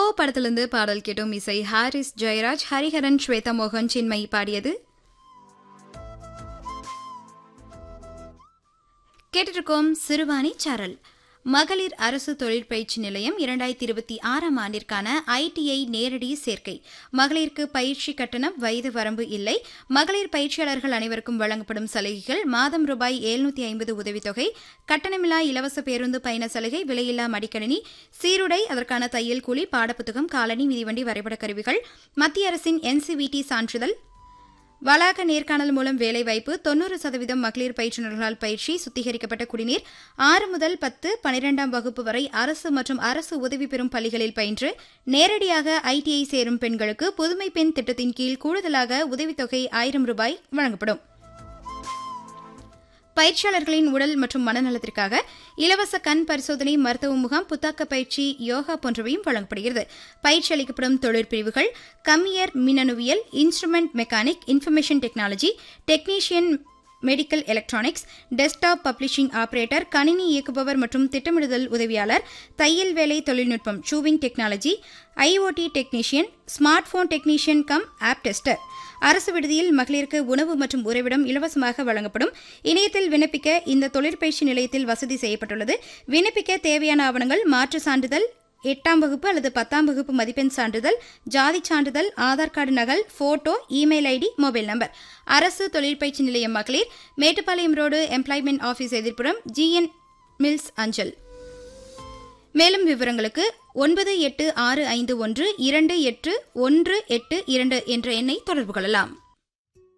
படத்திலிருந்து பாடல் கேட்டோம் இசை ஹாரிஸ் ஜெயராஜ் ஹரிஹரன் ஸ்வேதா மோகன் சின்மயி பாடியது கேட்டிருக்கோம் சிறுவாணி சாரல் மகளிர் அரசு தொழிற்பயிற்சி நிலையம் இரண்டாயிரத்தி இருபத்தி ஆறாம் ஆண்டிற்கான ஐடிஐ நேரடி சேர்க்கை மகளிருக்கு பயிற்சி கட்டணம் வயது வரம்பு இல்லை மகளிர் பயிற்சியாளர்கள் அனைவருக்கும் வழங்கப்படும் சலுகைகள் மாதம் ரூபாய் எழுநூத்தி ஐம்பது உதவித்தொகை கட்டணமில்லா இலவச பேருந்து பயண சலுகை விலையில்லா மடிக்கணினி சீருடை அதற்கான தையல் கூலி பாடப்புத்தகம் காலணி மிதிவண்டி வரைபட கருவிகள் மத்திய அரசின் என்சிவிடி சான்றிதழ் வளாக நேர்காணல் மூலம் வேலைவாய்ப்பு தொன்னூறு சதவீதம் மகளிர் பயிற்றுநர்களால் பயிற்சி சுத்திகரிக்கப்பட்ட குடிநீர் ஆறு முதல் பத்து பனிரெண்டாம் வகுப்பு வரை அரசு மற்றும் அரசு உதவி பெறும் பள்ளிகளில் பயின்று நேரடியாக ஐடிஐ சேரும் பெண்களுக்கு புதுமை பெண் திட்டத்தின் கீழ் கூடுதலாக உதவித்தொகை ஆயிரம் ரூபாய் வழங்கப்படும் பயிற்சியாளர்களின் உடல் மற்றும் மனநலத்திற்காக இலவச கண் பரிசோதனை மருத்துவ முகாம் புத்தாக்க பயிற்சி யோகா போன்றவையும் வழங்கப்படுகிறது பயிற்சி அளிக்கப்படும் தொழிற்பிரிவுகள் கம்மியர் மின்னணுவியல் instrument mechanic information technology technician medical electronics desktop publishing operator கணினி இயக்குபவர் மற்றும் திட்டமிடுதல் உதவியாளர் தையல் வேலை தொழில்நுட்பம் sewing technology IOT technician smart phone technician cum app tester அரசு விடுதியில் மகளிருக்கு உணவு மற்றும் உறைவிடம் இலவசமாக வழங்கப்படும் இணையத்தில் விண்ணப்பிக்க இந்த தொழிற்பயிற்சி நிலையத்தில் வசதி செய்யப்பட்டுள்ளது விண்ணப்பிக்க தேவையான ஆவணங்கள் மாற்று சான்றிதழ் எட்டாம் வகுப்பு அல்லது பத்தாம் வகுப்பு மதிப்பெண் சான்றிதழ் ஜாதி சான்றிதழ் ஆதார் கார்டு நகல் photo email ID mobile number அரசு தொழிற்பயிற்சி நிலையம் மகளிர் மேட்டுப்பாளையம் ரோடு எம்ப்ளாய்மெண்ட் ஆபீஸ் எதிர்ப்புறம் ஜிஎன் மில்ஸ் அஞ்சல் மேலும் விவரங்களுக்கு ஒன்பது எட்டு ஆறு ஐந்து ஒன்று இரண்டு எட்டு ஒன்று எட்டு இரண்டு என்ற எண்ணை தொடர்பு கொள்ளலாம்